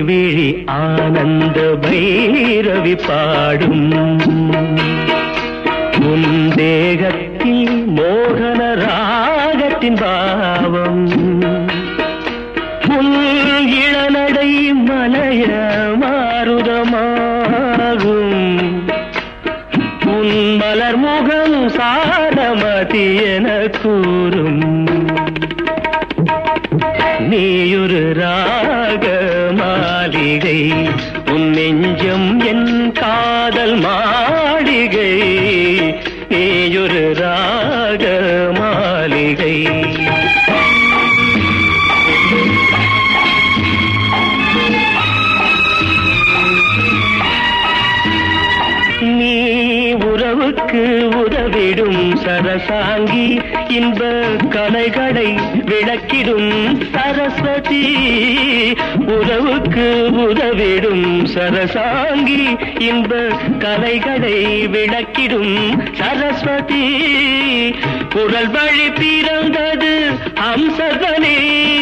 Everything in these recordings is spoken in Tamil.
விழி ஆனந்த பைரவி பாடும் உன் தேகத்தில் மோகன ராகத்தின் பாவம் உன் இளநடை மலைய மாறுதமாகும் உன் மலர் முகம் சாரமதி என கூறும் நீயொரு ராக மாளிகை உன் நெஞ்சம் என் காதல் மாளிகை நீயொரு ராக மாளிகை நீ உறவுக்கு உதவிடும் சரசாங்கி இன்ப கலைகளை விளக்கிடும் சரஸ்வதி உறவுக்கு உதவிடும் சரசாங்கி இன்ப கலைகளை விளக்கிடும் சரஸ்வதி குரல் வழி பிறந்தது அம்சகனே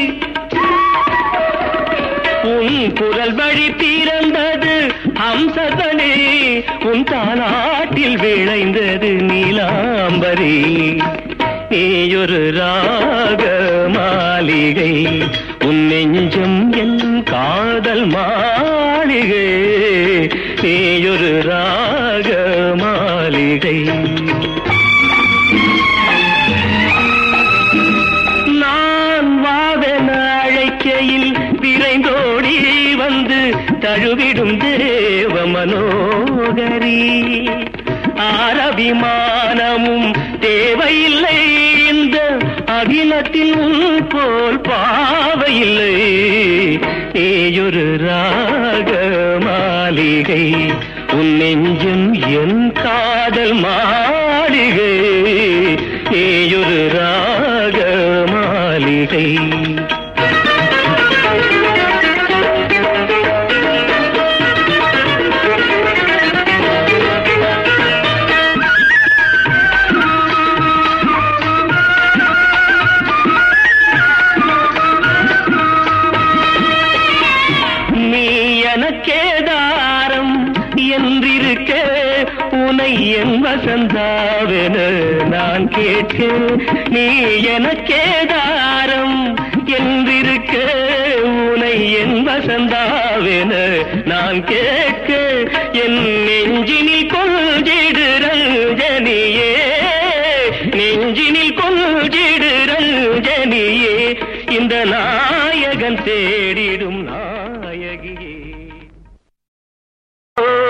உன் குரல் வழி பிறந்தது அம்சகனே உன் தாலாட்டில் விளைந்தது நீலாம்பரி நீயொரு ராக மாளிகை உன் நெஞ்சம் என் காதல் மாளிகை நீயொரு ராக மாளிகை நான் வாவென அழைக்கையில் விரைந்தோடி வந்து தழுவிடும் தேவ மனோகரி ஆரபிமானமும் தேவையில்லை இந்த அகிலத்தில் உன் போல் பாவையில்லை நீயொரு ராக மாளிகை உன் நெஞ்சம் என் காதல் மாளிகை நீயொரு ராக மாளிகை நீ எனக்கேதாரம் என்றிருக்க உனை என் வசந்தாவென நான் கேட்க நீ எனக்கேதாரம் என்றிருக்க உனை என் வசந்தாவென நான் கேட்க என் நெஞ்சினில் கொஞ்சிடு ரஞ்சனியே நெஞ்சினில் கொஞ்சிடு ரஞ்சனியே இந்த நாயகன் தேடிடும் நாயகியே